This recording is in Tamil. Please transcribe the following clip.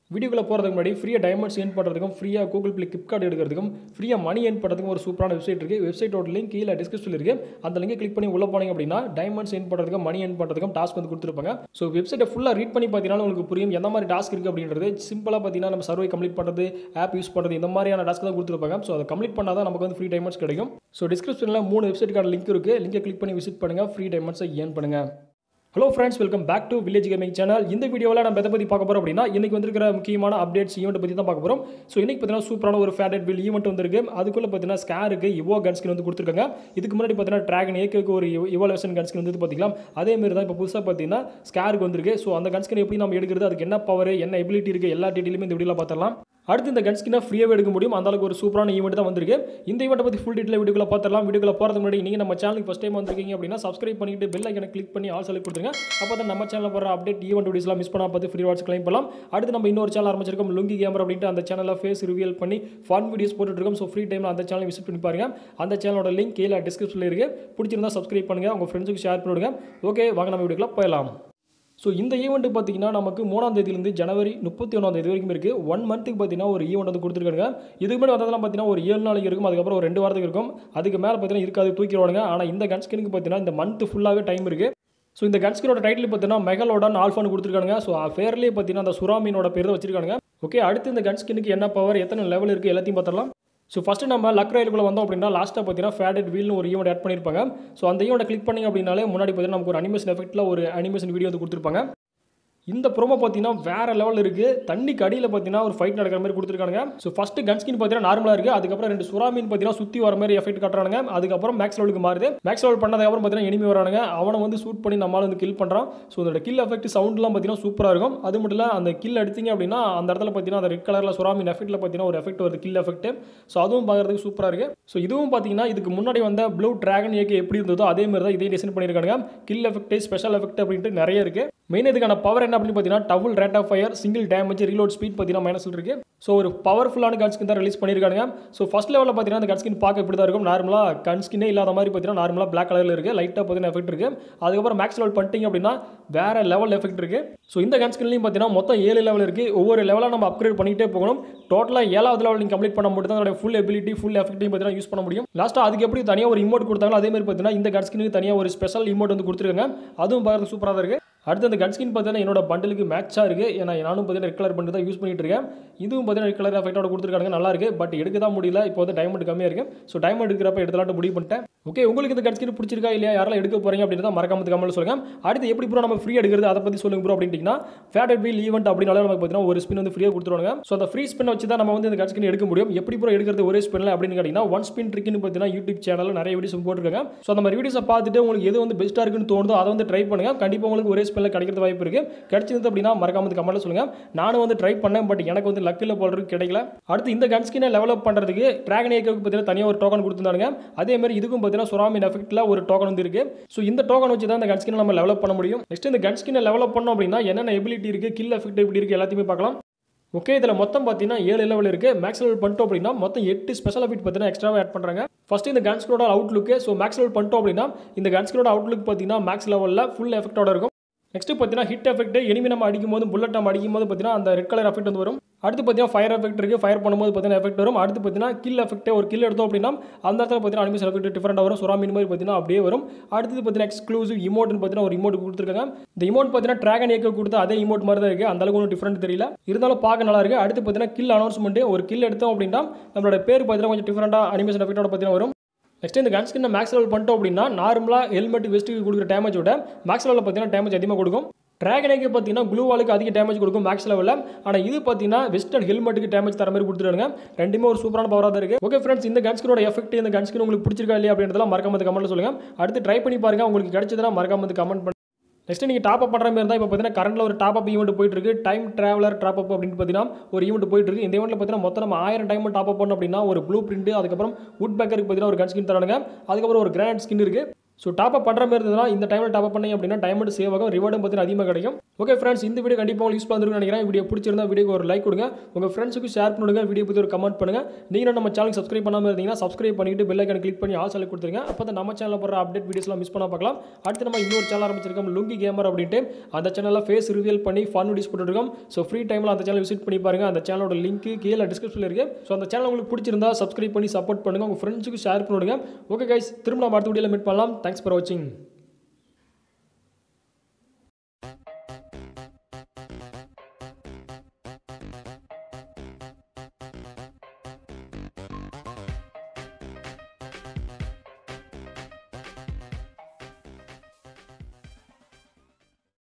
வீடியோக்குள்ள போகிறதுக்கு முன்னாடி ஃப்ரீயாக டைமண்ட்ஸ் ஏர்ன் பண்ணுறதுக்கும் ஃப்ரீயாக கூகுள் ப்ளே கிப் கார்டு எடுக்கிறதுக்கும் ஃப்ரீயாக மணி ஏர்ன் பண்ணுறதுக்கும் ஒரு சூப்பரான வெப்சைட் இருக்குது வெப்சைட்டோட லிங்க் கீழே டிஸ்கிரிப்ஷனில் இருக்குது அந்த லிங்கை கிளிக் பண்ணி உள்ள போனீங்க அப்படின்னா டைமண்ட்ஸ் ஏர்ன் பண்ணுறதுக்கும் மணி ஏர்ன் பண்ணுறதுக்கும் டாஸ்க் வந்து கொடுத்துருப்பாங்க ஸோ வெப்சைட்டை ஃபுல்லாக ரீட் பண்ணி பார்த்தீங்கன்னா உங்களுக்கு புரியும் எந்த மாதிரி டாஸ்க் இருக்குது அப்படின்றது சிம்பிளாக பார்த்தீங்கன்னா நம்ம சர்வே கம்ப்ளீட் பண்ணுறது ஆப் யூஸ் பண்ணுறது இந்த மாதிரியான டாஸ்க் தான் கொடுத்துருப்பாங்க ஸோ அதை கம்ப்ளீட் பண்ணால் தான் நமக்கு வந்து ஃப்ரீ டைமண்ட்ஸ் கிடைக்கும் ஸோ டிஸ்கிரிப்ஷனில் மூணு வெப்சைட்டுக்கான லிங்க் இருக்குது லிங்கை கிளிக் பண்ணி விசிட் பண்ணுங்கள் ஃப்ரீ டைமண்ட்ஸை ஏர்ன் பண்ணுங்கள் hello friends welcome back to village gaming channel இந்த வீடியோவில் நம்ம எதை பற்றி பார்க்க போகிறோம் அப்படின்னா இன்றைக்கி வந்திருக்கிற முக்கியமான அப்டேட்ஸ் ஈவெண்ட் பற்றி தான் பார்க்க போகிறோம் ஸோ இன்றைக்கி பார்த்தீங்கன்னா சூப்பரான ஒரு ஃபேடட் வில் ஈவெண்ட் வந்திருக்கு அதுக்குள்ளே பார்த்தீங்கன்னா ஸ்கேருக்கு இவோ கன்ஸ்கின் வந்து கொடுத்துருக்காங்க இதுக்கு முன்னாடி பார்த்தீங்கன்னா ட்ராகன் ஏக்கு ஒரு இவோலேஷன் கன்ஸ்கின் வந்து பார்த்திக்கலாம் அதே மாதிரி தான் இப்போ புதுசாக பார்த்தீங்கன்னா ஸ்கேருக்கு வந்திருக்கு ஸோ அந்த கன்ஸ்கின் எப்படி நம்ம எடுக்கிறது அதுக்கு என்ன பவர் என்ன எபிலிட்டி இருக்குது எல்லா டீட்டெயிலுமே இந்த வீடியோவில் பார்த்துடலாம் அடுத்து இந்த கன்ஸ்கினை ஃப்ரீயாக எடுக்க முடியும் அந்த அளவுக்கு ஒரு சூப்பரான ஈவெண்ட் தான் வந்திருக்கு இந்த ஈவெண்ட்டை பற்றி ஃபுல் டீட்டெயில் வீடியோக்குள்ள பார்த்துடலாம் வீடியோக்குள்ள போகிறதுக்கு முன்னாடி நீங்கள் நம்ம சேனலுக்கு ஃபஸ்ட் டைம் வந்திருக்கீங்க அப்படின்னா சப்ஸ்கிரைப் பண்ணிட்டு பெல் ஐக்கனை கிளிக் பண்ணி ஆல் செலக்ட் கொடுத்துருங்க அப்போ தான் நம்ம சேனலில் போகிற அப்டேட் ஈவெண்ட் வீடியோஸ்லாம் மிஸ் பண்ணால் பார்த்து ஃப்ரீ வாட்ச் கிளைம் பண்ணலாம் அடுத்து நம்ம இன்னொரு சேனல் ஆரம்பிச்சிருக்கோம் லுங்கி கேமரா அப்படின்ட்டு அந்த சேனலில் ஃபேஸ் ரிவியல் பண்ணி ஃபன் வீடியோஸ் போட்டுருக்கோம் ஸோ ஃப்ரீ டைமில் அந்த சேனலை விசிட் பண்ணி பாருங்க அந்த சேனலோட லிங்க் கீழே டிஸ்கிரிப்ஷனில் இருக்குது பிடிச்சிருந்தா சப்ஸ்கிரைப் பண்ணுங்கள் உங்கள் ஃப்ரெண்ட்ஸுக்கு ஷேர் பண்ணிவிடுங்க ஓகே வாங்க நம்ம வீடியோக்குள்ள போயிடலாம் ஸோ இந்த ஈவெண்ட் பார்த்தீங்கன்னா நமக்கு மூணாம் தேதியிலேருந்து ஜனவரி முப்பத்தி ஒன்றாம் தேதி வரைக்கும் இருக்குது ஒன் மந்த்துக்கு பார்த்தீங்கன்னா ஒரு ஈவெண்ட் வந்து கொடுத்துருக்காங்க இதுக்கு முன்னாடி வந்ததெல்லாம் பார்த்தீங்கன்னா ஒரு ஏழு நாளைக்கு இருக்கும் அதுக்கப்புறம் ஒரு ரெண்டு வாரத்துக்கு இருக்கும் அதுக்கு மேலே பார்த்தீங்கன்னா இருக்காது தூக்கிடுவாங்க ஆனால் இந்த கன்ஸ்கினுக்கு பார்த்தீங்கன்னா இந்த மந்த் ஃபுல்லாகவே டைம் இருக்குது ஸோ இந்த கன்ஸ்கினோட டைட்டில் பார்த்தீங்கன்னா மெகலோடன் ஆல்ஃபான்னு கொடுத்துருக்காங்க ஸோ பேர்லேயே பார்த்தீங்கன்னா அந்த சுறாமீனோட பேர் தான் வச்சிருக்காங்க ஓகே அடுத்து இந்த கன்ஸ்கினுக்கு என்ன பவர் எத்தனை லெவல் இருக்குது எல்லாத்தையும் பார்த்துடலாம் ஸோ ஃபஸ்ட்டு நம்ம லக் ரயிலுக்குள்ள வந்தோம் அப்படின்னா லாஸ்ட்டாக பார்த்தீங்கன்னா ஃபேடட் வீல்னு ஒரு ஈவெண்ட் ஆட் பண்ணியிருப்பாங்க ஸோ அந்த ஈவெண்ட்டை கிளிக் பண்ணிங்க அப்படின்னாலே முன்னாடி பார்த்தீங்கன்னா நமக்கு ஒரு அனிமேஷன் எஃபெக்ட்டில் ஒரு அனிமேஷன் வீடியோ வந்து கொடுத்துருப்பாங்க இந்த ப்ரோமோ பார்த்தீங்கன்னா வேற லெவல் இருக்குது தண்ணிக்கு அடியில் பார்த்தீங்கன்னா ஒரு ஃபைட் நடக்கிற மாதிரி கொடுத்துருக்காங்க ஸோ ஃபஸ்ட்டு கன்ஸ்கின் பார்த்தீங்கன்னா நார்மலாக இருக்குது அதுக்கப்புறம் ரெண்டு சுறாமீன் பார்த்தீங்கன்னா சுற்றி வர மாதிரி எஃபெக்ட் காட்டுறாங்க அதுக்கப்புறம் மேக்ஸ் லெவலுக்கு மாறுது மேக்ஸ் லெவல் பண்ணதுக்கப்புறம் பார்த்தீங்கன்னா எனிமி வரானுங்க அவனை வந்து ஷூட் பண்ணி நம்மளால் வந்து கில் பண்ணுறான் ஸோ அதோட கில் எஃபெக்ட் சவுண்ட்லாம் பார்த்தீங்கன்னா சூப்பராக இருக்கும் அது மட்டும் இல்லை அந்த கில் எடுத்தீங்க அப்படின்னா அந்த இடத்துல பார்த்தீங்கன்னா அந்த ரெட் கலரில் சுறாமீன் எஃபெக்ட்டில் பார்த்தீங்கன்னா ஒரு எஃபெக்ட் வருது கில் எஃபெக்ட் ஸோ அதுவும் பார்க்குறதுக்கு சூப்பராக இருக்குது ஸோ இதுவும் பார்த்தீங்கன்னா இதுக்கு முன்னாடி வந்த ப்ளூ ட்ராகன் ஏக்கு எப்படி இருந்ததோ அதே மாதிரி தான் இதே டிசைன் பண்ணியிருக்காங்க கில் எஃபெக்ட் ஸ்பெஷல் எஃபெக்ட் அப்படின்ட்டு நிறைய இருக்குது மெயின் இதுக்கான பவர் என்ன அப்படின்னு பார்த்தீங்கன்னா double rate of fire single damage reload speed பார்த்தீங்கன்னா மைனஸில் இருக்கு ஸோ ஒரு பவர்ஃபுல்லான கன்ஸ்கின் தான் ரிலீஸ் பண்ணியிருக்காங்க ஸோ ஃபஸ்ட் லெவலில் பார்த்தீங்கன்னா அந்த கன்ஸ்கின் பார்க்க இப்படி தான் இருக்கும் நார்மலாக கன்ஸ்கினே இல்லாத மாதிரி பார்த்தீங்கன்னா நார்மலாக பிளாக் கலரில் இருக்குது லைட்டாக பார்த்தீங்கன்னா எஃபெக்ட் இருக்குது அதுக்கப்புறம் மேக்ஸ் லெவல் பண்ணிட்டீங்க அப்படின்னா வேற லெவல் எஃபெக்ட் இருக்குது ஸோ இந்த கன்ஸ்கின்லையும் பார்த்தீங்கன்னா மொத்தம் ஏழு லெவல் இருக்குது ஒவ்வொரு லெவலாக நம்ம அப்கிரேட் பண்ணிகிட்டே போகணும் டோட்டலாக ஏழாவது லெவல் நீங்கள் கம்ப்ளீட் பண்ண மட்டும் தான் அதோட ஃபுல் எபிலிட்டி ஃபுல் எஃபெக்ட்டையும் பார்த்தீங்கன்னா யூஸ் பண்ண முடியும் லாஸ்ட்டாக அதுக்கு எப்படி தனியாக ஒரு இமோட் கொடுத்தாங்களோ அதே மாதிரி பார்த்தீங்கன்னா இந்த கன்ஸ்கினுக்கு தனியாக ஒரு ஸ்பெஷல் இமோட் வந்து கொடுத்துருக்காங்க அதுவும் பார்க்குறது சூப்பராக தான் இருக்குது அடுத்து அந்த கன்ஸ்கின் பார்த்தீங்கன்னா என்னோட பண்டலுக்கு மேட்சாக இருக்குது ஏன்னா நானும் பார்த்தீங்கன்னா ரெட் கலர் பண்ணி தான் யூஸ் பண்ணிட்டு இருக்கேன் இதுவும் பார்த்தீங்கன்னா ரெட் கலர் எஃபெக்டோட கொடுத்துருக்காங்க நல்லா இருக்குது பட் எடுக்க தான் முடியல இப்போ வந்து டைமண்ட் கம்மியாக இருக்குது ஸோ டைமண்ட் எடுக்கிறப்ப எடுத்துலாட்டு முடிவு பண்ணிட்டேன் ஓகே உங்களுக்கு இந்த கன்ஸ்கின் பிடிச்சிருக்கா இல்லையா யாரெல்லாம் எடுக்க போகிறீங்க அப்படின்றத மறக்காம கமெண்ட் சொல்லுங்க அடுத்து எப்படி ப்ரோ நம்ம ஃப்ரீ எடுக்கிறது அதை பற்றி சொல்லுங்க ப்ரோ அப்படின்ட்டிங்கன்னா ஃபேடட் வீல் ஈவெண்ட் அப்படின்னாலே நமக்கு பார்த்தீங்கன்னா ஒரு ஸ்பின் வந்து ஃப்ரீயாக கொடுத்துருவாங்க ஸோ அந்த ஃப்ரீ ஸ்பின் வச்சு தான் நம்ம வந்து இந்த கன்ஸ்கின் எடுக்க முடியும் எப்படி ப்ரோ எடுக்கிறது ஒரே ஸ்பின்ல அப்படின்னு கேட்டிங்கன்னா ஒன் ஸ்பின் ட்ரிக்னு பார்த்தீங்கன்னா யூடியூப் சேனலில் நிறைய வீடியோஸ் போட்டுருக்காங்க ஸோ அந்த மாதிரி வீடியோஸை பார்த்துட்டு உங்களுக்கு எது வந்து பெஸ்ட்டாக இருக்குன்னு தோணுதோ அதை வந்து ட்ரை பண்ணுங்க கண்டிப்பாக உங்களுக்கு ஒரே ஸ்பின்ல கிடைக்கிறது வாய்ப்பு இருக்குது கிடைச்சது அப்படின்னா மறக்காம கமெண்ட்ல சொல்லுங்க நானும் வந்து ட்ரை பண்ணேன் பட் எனக்கு வந்து லக்கில் போடுறதுக்கு கிடைக்கல அடுத்து இந்த கன்ஸ்கினை டெவலப் பண்ணுறதுக்கு ட்ராகன் ஏக்கோக்கு பார்த்தீங்கன்னா தனியாக ஒரு டோக்கன் கொடுத்துருந்தாங்க அதே மாதிரி இதுக்கும் பார்த்தீங்கன்னா சுராமின் எஃபெக்ட்டில் ஒரு டோக்கன் வந்து இருக்கு ஸோ இந்த டோக்கன் வச்சு தான் இந்த கன்ஸ்கினை நம்ம டெவலப் பண்ண முடியும் நெக்ஸ்ட் இந்த கன்ஸ்கினை டெவலப் பண்ணோம் அப்படின்னா என்னென்ன எபிலிட்டி இருக்குது கில் எஃபெக்ட் எப்படி இருக்குது எல்லாத்தையுமே பார்க்கலாம் ஓகே இதில் மொத்தம் பார்த்தீங்கன்னா ஏழு லெவல் இருக்குது மேக்ஸ் லெவல் பண்ணிட்டோம் அப்படின்னா மொத்தம் எட்டு ஸ்பெஷல் எஃபிட் பார்த்தீங்கன்னா எக்ஸ்ட்ராவாக ஆட் பண்ணுறாங்க ஃபஸ்ட்டு இந்த கன்ஸ்கினோட அவுட்லுக்கு ஸோ மேக்ஸ் லெவல் பண்ணிட்டோம் அப்படின்னா இந்த கன்ஸ்கினோட அவுட்லுக் பார்த்தீங்கன்னா மேக்ஸ் லெவலில் ஃபுல் எஃபெக்டோட இருக்கும் நெக்ஸ்ட் பார்த்தீங்கன்னா ஹிட் எஃபெக்ட் எனிமி நம்ம அடிக்கும் போது புல்லட் நம்ம அடிக்கும் போது பார்த்தீங்கன்னா அந்த ரெட் கலர் எஃபெக்ட் வந்து வரும் அடுத்து பார்த்தீங்கன்னா ஃபயர் எஃபெக்ட் இருக்குது ஃபயர் பண்ணும்போது பார்த்தீங்கன்னா எஃபெக்ட் வரும் அடுத்து பார்த்தீங்கன்னா கில் எஃபெக்ட் ஒரு கில் எடுத்தோம் அப்படின்னா அந்த இடத்துல பார்த்தீங்கன்னா அனிமேஷன் எஃபெக்ட் டிஃபரெண்டாக வரும் சுறாமீன் மாதிரி பார்த்தீங்கன்னா அப்படியே வரும் அடுத்து பார்த்தீங்கன்னா எக்ஸ்க்ளூசிவ் இமோட்னு பார்த்தீங்கன்னா ஒரு இமோட் கொடுத்துருக்காங்க இந்த இமோட் பார்த்தீங்கன்னா ட்ராகன் ஏக்க கொடுத்த அதே இமோட் மாதிரி தான் இருக்குது அந்த அளவுக்கு ஒன்றும் டிஃப்ரெண்ட் தெரியல இருந்தாலும் பார்க்க நல்லா இருக்குது அடுத்து பார்த்தீங்கன்னா கில் அனௌன்ஸ்மெண்ட் ஒரு கில் எடுத்தோம் அப்படின்னா நம்மளோட பேர் பார்த்தீங்கன்னா கொஞ்சம் டிஃப்ரெண்டாக அனிமேஷன் எஃபெக்டோட பார்த்தீங்கன்னா வரும் நெக்ஸ்ட் இந்த கன்ஸ்கின் மேக்ஸ் லெவல் பண்ணிட்டோம் அப்படின்னா நார்மலாக ஹெல்மெட் வெஸ்ட்டுக்கு கொடுக்குற டேமேஜோட மேக்ஸ் லெவலில் பார்த்தீங்கன்னா டேமேஜ் அதிகமாக கொடுக்கும் ட்ராகனுக்கு பார்த்தீங்கன்னா க்ளூ வாலுக்கு அதிக டேமேஜ் கொடுக்கும் மேக்ஸ் லெவலில் ஆனால் இது பார்த்தீங்கன்னா வெஸ்ட் அண்ட் ஹெல்மெட்டுக்கு டேமேஜ் தர மாதிரி கொடுத்துருக்காங்க ரெண்டுமே ஒரு சூப்பரான பவராக தான் இருக்குது ஓகே ஃப்ரெண்ட்ஸ் இந்த கன்ஸ்கினோட எஃபெக்ட் இந்த கன்ஸ்கின் உங்களுக்கு பிடிச்சிருக்கா இல்லையா அப்படின்றதெல்லாம் மறக்காம கமெண்ட்ல சொல்லுங்க அடுத்து ட்ரை பண்ணி பாருங்க உங்களுக்கு கிடைச்சதுன்னா மறக்காம கமெண்ட் பண்ணி நெக்ஸ்ட் நீங்கள் டாப் அப் பண்ணுற மாதிரி இருந்தால் இப்போ பார்த்தீங்கன்னா கரண்ட்டில் ஒரு டாப் அப் ஈவெண்ட் போயிட்டு இருக்கு டைம் ட்ராவலர் டாப் அப் அப்படின்னு பார்த்தீங்கன்னா ஒரு ஈவெண்ட் போயிட்டு இருக்கு இந்த ஈவெண்ட்டில் பார்த்தீங்கன்னா மொத்தம் நம்ம ஆயிரம் டைம் டாப் அப் பண்ணோம் அப்படின்னா ஒரு ப்ளூ பிரிண்ட் அதுக்கப்புறம் வுட் பேக்கருக்கு பார்த்தீங்கன்னா ஒரு கன் ஸ்கின் தரானுங்க அதுக்கப்புறம் ஒரு கிராண்ட் ஸ்கின் இருக்குது ஸோ டாப் அப் பண்ணுற மாதிரி இருந்ததுன்னா இந்த டைமில் டாப் அப் பண்ணீங்க அப்படின்னா டைமண்ட் சேவ் ஆகும் ரிவார்டும் பார்த்தீங்கன்னா அதிகமாக கிடைக்கும் ஓகே ஃப்ரெண்ட்ஸ் இந்த வீடியோ கண்டிப்பாக உங்களுக்கு யூஸ் பண்ணிருக்குன்னு நினைக்கிறேன் வீடியோ பிடிச்சிருந்தா வீடியோக்கு ஒரு லைக் கொடுங்க உங்கள் ஃப்ரெண்ட்ஸுக்கு ஷேர் பண்ணுங்க வீடியோ பற்றி ஒரு கமெண்ட் பண்ணுங்க நீங்கள் நம்ம சேனல் சப்ஸ்கிரைப் பண்ணாமல் இருந்தீங்கன்னா சப்ஸ்கிரைப் பண்ணிட்டு பெல் ஐக்கன் கிளிக் பண்ணி ஆல் செலக்ட் கொடுத்துருங்க அப்போ தான் நம்ம சேனலில் போகிற அப்டேட் வீடியோஸ்லாம் மிஸ் பண்ண பார்க்கலாம் அடுத்து நம்ம இன்னொரு சேனல் ஆரம்பிச்சிருக்கோம் லுங்கி கேமர் அப்படின்ட்டு அந்த சேனலில் ஃபேஸ் ரிவியல் பண்ணி ஃபன் வீடியோஸ் போட்டுருக்கோம் ஸோ ஃப்ரீ டைமில் அந்த சேனல் விசிட் பண்ணி பாருங்க அந்த சேனலோட லிங்க் கீழே டிஸ்கிரிப்ஷனில் இருக்கு ஸோ அந்த சேனல் உங்களுக்கு பிடிச்சிருந்தா சப்ஸ்கிரைப் பண்ணி சப்போர்ட் பண்ணுங்க உங்கள் ஃப்ரெண்ட்ஸுக்கு ஷேர் பண்ணுங்க ஓகே கைஸ் திரும்ப நம்ம அடுத்த வீடியோவில் மீட் பண்ணலாம் தேங்க்ஸ் ஃபார் வாட்சிங்